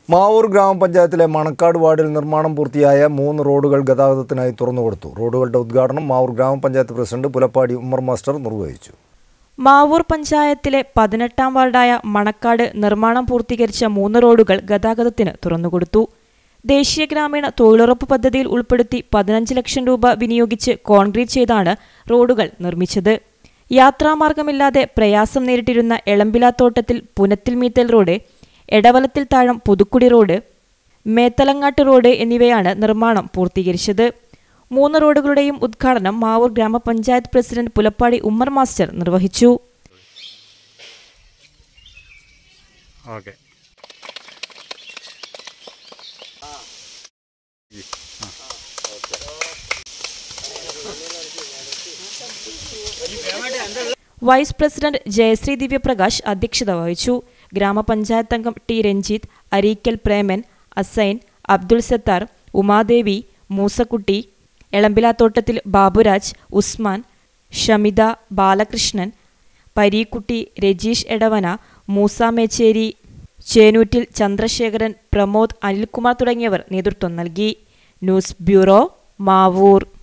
മാവൂർ ഗ്രാമപഞ്ചായത്തിലെ മണക്കാട് വാർഡിൽ നിർമ്മാണം പൂർത്തിയായ മൂന്ന് റോഡുകൾ ഗതാഗതത്തിനായി തുറന്നുകൊടുത്തു റോഡുകളുടെ ഉദ്ഘാടനം മാവൂർ ഗ്രാമപഞ്ചായത്ത് പ്രസിഡന്റ് പുലപ്പാടി ഉമ്മർ മാസ്റ്റർ നിർവഹിച്ചു മാവൂർ പഞ്ചായത്തിലെ പതിനെട്ടാം വാർഡായ മണക്കാട് നിർമ്മാണം പൂർത്തീകരിച്ച മൂന്ന് റോഡുകൾ ഗതാഗതത്തിന് തുറന്നുകൊടുത്തു ദേശീയ ഗ്രാമീണ തൊഴിലുറപ്പ് പദ്ധതിയിൽ ഉൾപ്പെടുത്തി പതിനഞ്ച് ലക്ഷം രൂപ വിനിയോഗിച്ച് കോൺക്രീറ്റ് ചെയ്താണ് റോഡുകൾ നിർമ്മിച്ചത് യാത്രാമാർഗമില്ലാതെ പ്രയാസം നേരിട്ടിരുന്ന Elambilathottathil Punathil Meethal road Edavalathil Thazham Puthukkudi road Methalangattu road എന്നിവയാണ് നിർമ്മാണം പൂർത്തീകരിച്ചത് മൂന്ന് റോഡുകളുടെയും ഉദ്ഘാടനം മാവൂർ ഗ്രാമപഞ്ചായത്ത് പ്രസിഡന്റ് പുലപ്പാടി ഉമ്മർ മാസ്റ്റർ നിർവഹിച്ചു okay vice president Jayasree Divyaprakash അധ്യക്ഷത വഹിച്ചു ഗ്രാമപഞ്ചായത്ത് അംഗം ടി രഞ്ജിത്ത് അരീക്കൽ പ്രേമൻ അസൈൻ അബ്ദുൾ സത്താർ ഉമാദേവി മൂസക്കുട്ടി എളമ്പിലാത്തോട്ടത്തിൽ ബാബുരാജ് ഉസ്മാൻ ഷമിത ബാലകൃഷ്ണൻ പരീക്കുട്ടി രജീഷ് എടവന മൂസ മേച്ചേരി ചേനൂറ്റിൽ ചന്ദ്രശേഖരൻ പ്രമോദ് അനിൽകുമാർ തുടങ്ങിയവർ നേതൃത്വം നൽകി ന്യൂസ് ബ്യൂറോ മാവൂർ